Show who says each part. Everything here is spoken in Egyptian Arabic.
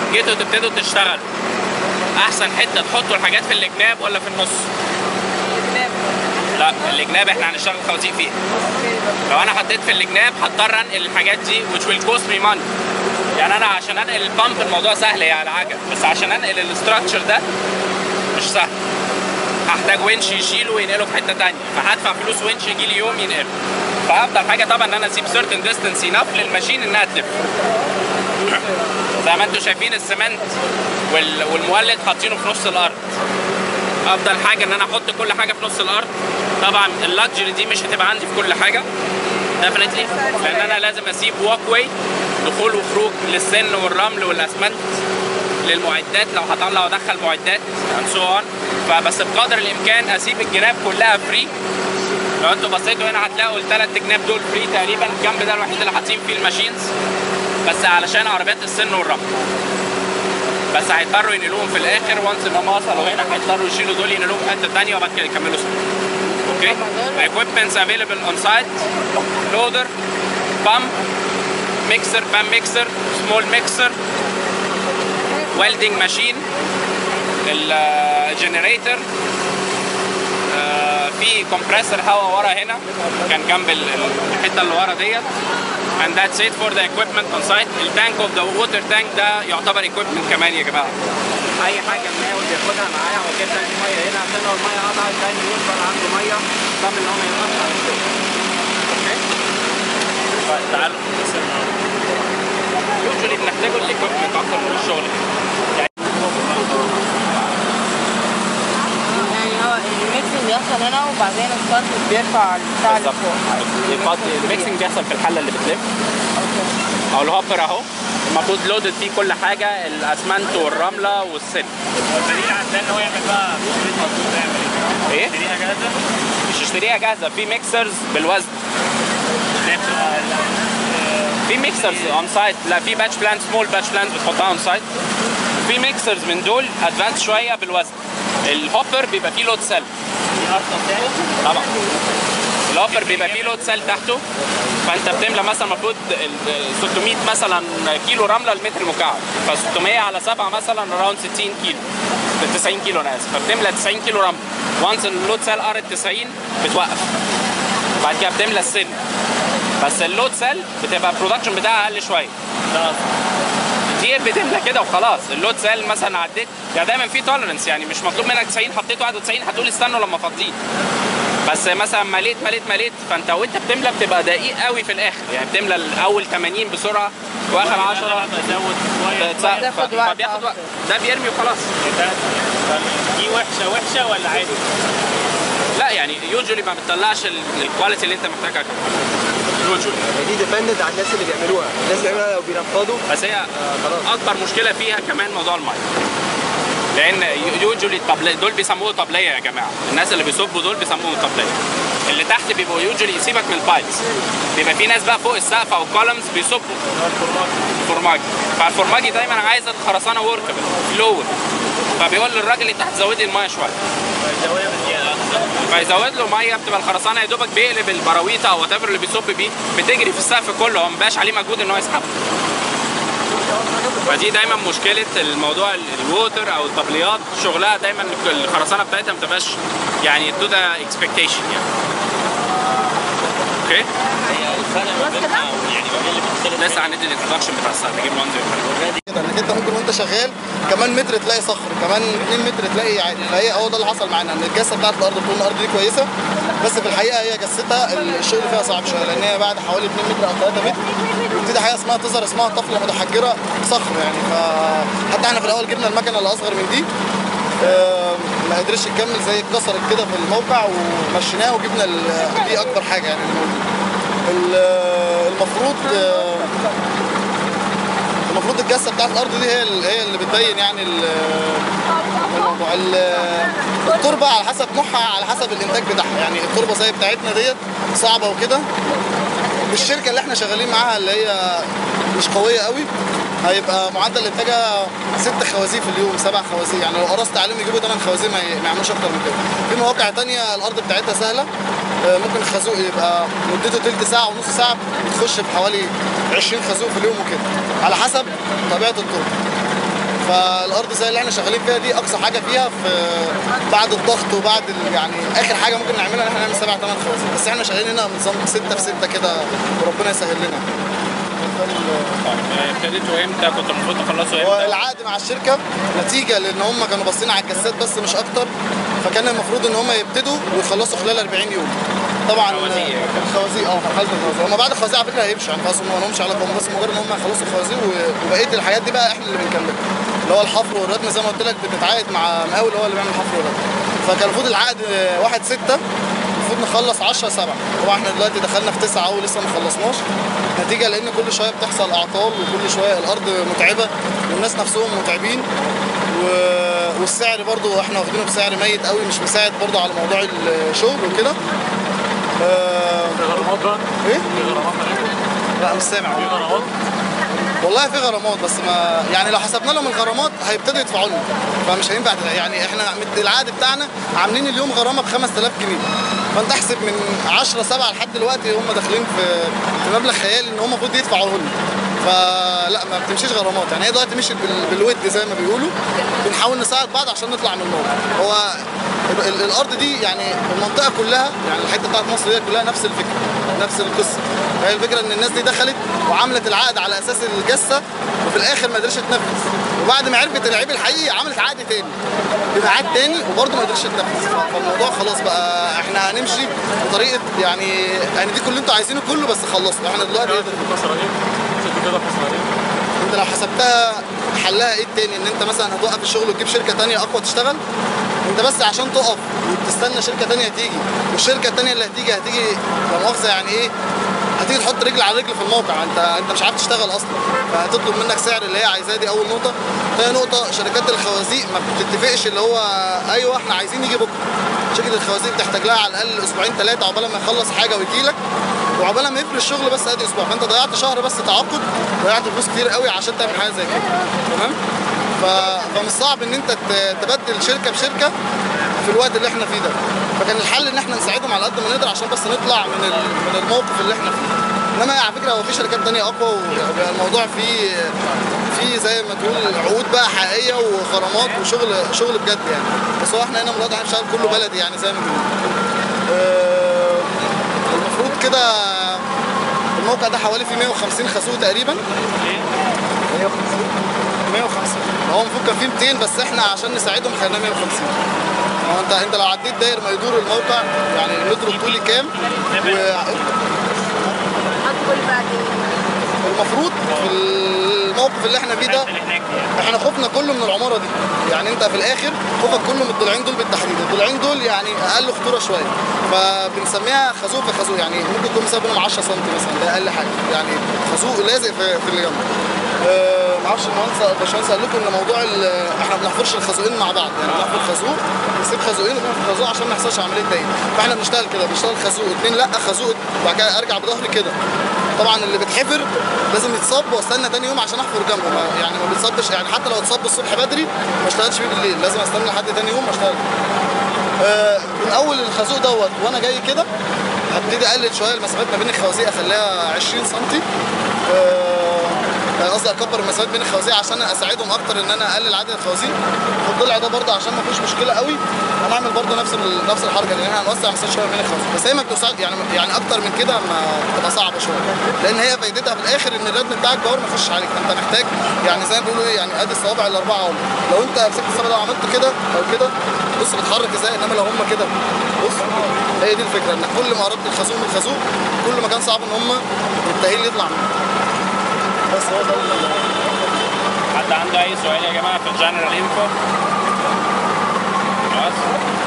Speaker 1: جيتوا تبتدوا تشتغلوا احسن حته تحطوا الحاجات في الجناب ولا في النص لا الجناب احنا هنشتغل خوازيق فيه لو انا حطيت في الجناب هضطر انقل الحاجات دي which will cost me money يعني انا عشان انقل البامب الموضوع سهل يعني على عجل بس عشان انقل الاستراكشر ده مش سهل هحتاج ونش يشيله وينقله في حته تانية فهدفع فلوس ونش يجي لي يوم ينقله فافضل حاجه طبعا ان انا اسيب certain distance enough للماشين انها تلف زي ما انتم شايفين السمنت وال- والمولد حاطينه في نص الارض افضل حاجه ان انا احط كل حاجه في نص الارض طبعا اللكجري دي مش هتبقى عندي في كل حاجه ديفنتلي لان انا لازم اسيب واك واي دخول وخروج للسن والرمل والاسمنت للمعدات لو هطلع وادخل معدات and so on فبس بقدر الامكان اسيب الجناب كلها فري لو انتوا بصيتوا هنا هتلاقوا الثلاث جناب دول فري تقريبا الجنب ده الوحيد اللي حاطين فيه الماشينز بس علشان عربيات السن والرمل بس هيضطروا ينقلوهم في الاخر وانس ان هم وصلوا هنا هيضطروا يشيلوا دول ينقلوهم في حته ثانيه وبعد كده يكملوا سنة. اوكي equipments available on site loader pump mixer pump mixer small mixer welding machine الجنريتور في كومبريسور هواء ورا هنا كان جنب ال- ال- الحته اللي ورا ديت and that's it for the equipment on site التانك اوف ذا ووتر تانك ده يعتبر equipment كمان يا جماعه اي حاجه المقاول بياخدها معاه هو كده تانك ميه هنا عشان لو الميه قطعت تاني يوصل عنده ميه ضامن ان هو ما يقطعش على الشغل اوكي طيب تعالوا يوجولي بنحتاجه الايكويبمنت اكتر من الشغل
Speaker 2: يعني هو الميكسنج بيحصل هنا وبعدين الصرف بيرفع البتاع اللي فوق
Speaker 1: الميكسنج بيحصل في الحله اللي بتلف او الهوبر اهو المفروض لودد فيه كل حاجه الاسمنت والرمله والسن
Speaker 3: الدليل على ده ان هو يعمل بقى شريط مظبوط يعمل
Speaker 1: ايه
Speaker 3: اشتريها جاهزه
Speaker 1: مش اشتريها جاهزه في ميكسرز بالوزن
Speaker 3: اللي هي بتبقى ال-
Speaker 1: في ميكسرز اون سايت لا في باتش بلان سمول باتش بلان بتحطها اون سايت في ميكسرز من دول ادفانس شويه بالوزن الهوبر بيبقى فيه لود سيل
Speaker 3: دي ارخص يعني
Speaker 1: طبعا الهوبر بيبقى فيه لود سيل تحته فانت بتملى مثلا المفروض ال- 600 مثلا كيلو رمله المتر مكعب ف 600 على 7 مثلا اراوند 60 كيلو 90 كيلو انا اسف فبتملى 90 كيلو رمله وانس اللود سيل قرت 90 بتوقف بعد كده بتملى السن بس اللود سيل بتبقى البرودكشن بتاعها اقل شويه
Speaker 3: ده قصدي.
Speaker 1: دي بتملى كده وخلاص اللود سيل مثلا عديت يعني دايما في تولرنس يعني مش مطلوب منك 90 حطيت 91 هتقول استنوا لما افضيه بس مثلا مليت مليت مليت فانت وانت بتملى بتبقى دقيق قوي في الاخر يعني بتملى الاول 80 بسرعه واخر 10
Speaker 3: بزود شويه
Speaker 1: بتسقف.
Speaker 2: بتاخد وقت
Speaker 1: فبياخد وقت
Speaker 2: أكتر.
Speaker 1: ده بيرمي وخلاص
Speaker 3: ده دي وحشه وحشه ولا عادي؟
Speaker 1: لا يعني يوجولي ما بتطلعش ال- الكواليتي اللي انت محتاجها يوجولي
Speaker 4: دي ديبندنت على الناس اللي بيعملوها الناس اللي بيعملوها لو بينفضوا
Speaker 1: بس هي
Speaker 4: خلاص.
Speaker 1: اكبر مشكله فيها كمان موضوع الميه لان يوجولي الطبلية دول بيسموه طبليه يا جماعه الناس اللي بيصبوا دول بيسموهم طبليه اللي تحت بيبقوا يوجولي يسيبك من البايبس بيبقى في ناس بقى فوق السقف او الكولمز بيصبوا الفورماجي فالفورماجي دايما عايز الخرسانه وركبل لور فبيقول للراجل انت هتزود لي الميه شويه
Speaker 3: الزوايا بزياده
Speaker 1: فيزود له ميه بتبقى الخرسانه يا دوبك بيقلب البراويطه او وات اللي بيصب بيه بتجري في السقف كله هو مبقاش عليه مجهود ان هو يسحبه فدي دايما مشكله الموضوع ال- الووتر او الطبليات شغلها دايما الخرسانه بتاعتها ما بتبقاش يعني تو ذا اكسبكتيشن يعني اوكي
Speaker 3: هي الفرق ما بينها يعني ما بين اللي بتختلف
Speaker 1: لسه هندي الانترودكشن بتاع الساعه نجيب منظر
Speaker 4: كده انك انت ممكن وانت شغال كمان متر تلاقي صخر كمان 2 متر تلاقي عادي فهي هو ده اللي حصل معانا ان الجسه بتاعت الارض بتقول الارض دي كويسه بس في الحقيقه هي جستها الشغل فيها صعب شويه لان هي بعد حوالي 2 متر او 3 متر بتبتدي حاجه اسمها تظهر اسمها طفله متحجره صخر يعني فحتى احنا في الاول جبنا المكنه اللي اصغر من دي آه، ما قدرش يكمل زي اتكسرت كده في الموقع ومشيناه وجبنا ال- دي اكبر حاجه يعني ال- المفروض آه، المفروض الجسه بتاعت الارض دي هي ال- هي اللي بتبين يعني ال- الموضوع ال- التربه على حسب نوعها على حسب الانتاج بتاعها يعني التربه زي بتاعتنا ديت صعبه وكده والشركه اللي احنا شغالين معاها اللي هي مش قويه قوي هيبقى معدل انتاجها ست خوازيق في اليوم سبع خوازيق يعني لو قرصت عليهم يجيبوا ثمان خوازيق ما ي- ما يعملوش اكتر من كده في مواقع تانية الارض بتاعتها سهله آه، ممكن الخازوق يبقى مدته تلت ساعه ونص ساعه بتخش في حوالي 20 خازوق في اليوم وكده على حسب طبيعه التربه فالارض زي اللي احنا شغالين فيها دي اقصى حاجه فيها في بعد الضغط وبعد ال- يعني اخر حاجه ممكن نعملها ان احنا نعمل سبع ثمان خوازيق بس احنا شغالين هنا بنظام سته في سته كده وربنا يسهل لنا ده ال-
Speaker 1: طيب ابتديتوا امتى كنتوا المفروض تخلصوا
Speaker 4: هو
Speaker 1: امتى
Speaker 4: العقد مع الشركه نتيجه لان هم كانوا باصين على الجسات بس مش اكتر فكان المفروض ان هم يبتدوا ويخلصوا خلال 40 يوم طبعا
Speaker 1: خوازيق.
Speaker 4: الخوازيق اه في حاله الخوازيق هم بعد الخوازيق على فكره هيمشوا يعني خلاص هم ما لهمش علاقه هم بس مجرد ان هم يخلصوا الخوازيق و- وبقيه الحاجات دي بقى احنا اللي بنكملها اللي هو الحفر والردم زي ما قلت لك بتتعاقد مع مقاول هو اللي بيعمل الحفر والردم فكان المفروض العقد 1 6 المفروض نخلص 10 7 طبعا احنا دلوقتي دخلنا في 9 ولسه ما خلصناش نتيجه لان كل شويه بتحصل اعطال وكل شويه الارض متعبه والناس نفسهم متعبين و... والسعر برضو احنا واخدينه بسعر ميت قوي مش مساعد برضو على موضوع الشغل وكده آه...
Speaker 3: غرامات بقى
Speaker 4: ايه؟
Speaker 3: في غرامات
Speaker 4: لا مش سامع
Speaker 3: في غرامات
Speaker 4: والله في غرامات بس ما يعني لو حسبنا لهم الغرامات هيبتدوا يدفعوا لنا فمش هينفع تبقى- يعني احنا مد- العقد بتاعنا عاملين اليوم غرامه ب 5000 جنيه فانت احسب من 10 7 لحد دلوقتي هم داخلين في في مبلغ خيالي ان هم المفروض يدفعوا لنا فلا ما بتمشيش غرامات يعني هي دلوقتي مشيت بال- بالود زي ما بيقولوا بنحاول نساعد بعض عشان نطلع من الموضوع هو ال- ال- الارض دي يعني المنطقه كلها يعني الحته بتاعت مصر دي كلها نفس الفكره نفس القصه هي الفكره ان الناس دي دخلت وعملت العقد على اساس الجسه وفي الاخر ما قدرتش تنفذ وبعد ما عرفت العيب الحقيقي عملت عقد تاني بميعاد تاني وبرضه ما قدرتش تنفذ ف- فالموضوع خلاص بقى احنا هنمشي بطريقه يعني هنديكم اللي انتوا عايزينه كله بس خلصوا احنا دلوقتي
Speaker 3: كده في خسرانين ست كده خسرانين
Speaker 4: انت لو حسبتها حلها ايه التاني ان انت مثلا هتوقف الشغل وتجيب شركه تانية اقوى تشتغل انت بس عشان تقف وتستنى شركه تانية تيجي والشركه التانية اللي هتيجي هتيجي لا مؤاخذه يعني ايه هتيجي تحط رجل على رجل في الموقع انت انت مش عارف تشتغل اصلا فهتطلب منك سعر اللي هي عايزاه دي اول نقطه تاني نقطه شركات الخوازيق ما بتتفقش اللي هو ايوه احنا عايزين يجي بكره شركه الخوازيق بتحتاج لها على الاقل اسبوعين ثلاثه عقبال ما يخلص حاجه ويجي لك وعقبال ما يفرش الشغل بس ادي اسبوع فانت ضيعت شهر بس تعاقد ضيعت فلوس كتير قوي عشان تعمل حاجه زي كده تمام ف... فمش صعب ان انت ت- تبدل شركه بشركه في الوقت اللي احنا فيه ده فكان الحل ان احنا نساعدهم على قد ما نقدر عشان بس نطلع من ال... من الموقف اللي احنا فيه انما على فكره هو في شركات تانية اقوى وبيبقى الموضوع فيه فيه زي ما تقول عقود بقى حقيقيه وغرامات وشغل شغل بجد يعني بس هو احنا هنا من الوضع بنشتغل كله بلدي يعني زي ما بنقول آه، المفروض كده الموقع ده حوالي فيه 150 خازوق تقريبا 150 هو المفروض كان فيه 200 بس احنا عشان نساعدهم خلينا 150 هو انت انت لو عديت داير ما يدور الموقع يعني المتر الطولي كام
Speaker 2: ادخل بعدين
Speaker 4: والمفروض في الموقف اللي احنا فيه ده
Speaker 3: اللي هناك دي يعني
Speaker 4: احنا خوفنا كله من العماره دي يعني انت في الاخر خوفك كله من الضلعين دول بالتحديد الضلعين دول يعني اقل خطوره شويه فبنسميها خازوق في خازوق يعني ممكن يكون مسافه بينهم 10 سم مثلا ده اقل حاجه يعني خازوق لازق في, في اللي جنبه أه معرفش المهندس الباشمهندس قال لكم ان موضوع ال- احنا ما بنحفرش الخازوقين مع بعض يعني بنحفر خازوق نسيب خازوقين ونحفر خازوق عشان ما يحصلش عمليه دايره فاحنا بنشتغل كده بنشتغل خازوق اتنين لا خازوق وبعد كده ارجع بظهري كده طبعا اللي بتحفر لازم يتصب واستنى تاني يوم عشان احفر جنبه ما- يعني ما بيتصبش يعني حتى لو اتصب الصبح بدري ما اشتغلش فيه بالليل لازم استنى لحد تاني يوم اشتغل آه، من اول الخازوق دوت وانا جاي كده هبتدي اقلل شويه المسافات ما بين الخوازيق اخليها 20 سم قصدي اكبر المسافات بين الخوازيق عشان اساعدهم اكتر ان انا اقلل عدد الخوازيق والضلع ده برضه عشان ما فيش مشكله قوي هنعمل برضه نفس ال- نفس الحركه لان احنا هنوسع مسافات شويه بين الخوازيق بس هي ما بتوسع يعني يعني اكتر من كده ما بتبقى صعبه شويه لان هي فايدتها في الاخر ان الردم بتاعك باور ما يخش عليك فانت محتاج يعني زي ما بيقولوا ايه يعني ادي الصوابع الاربعه اهم لو انت مسكت الصابع ده وعملت كده او كده بص بتحرك ازاي انما لو هم كده بص هي دي الفكره ان كل ما قربت الخازوق من الخازوق كل ما كان صعب ان هم التاهيل يطلع منه بس هو ده ال-
Speaker 1: حد عنده اي سؤال يا جماعه في الجنرال انفو خلاص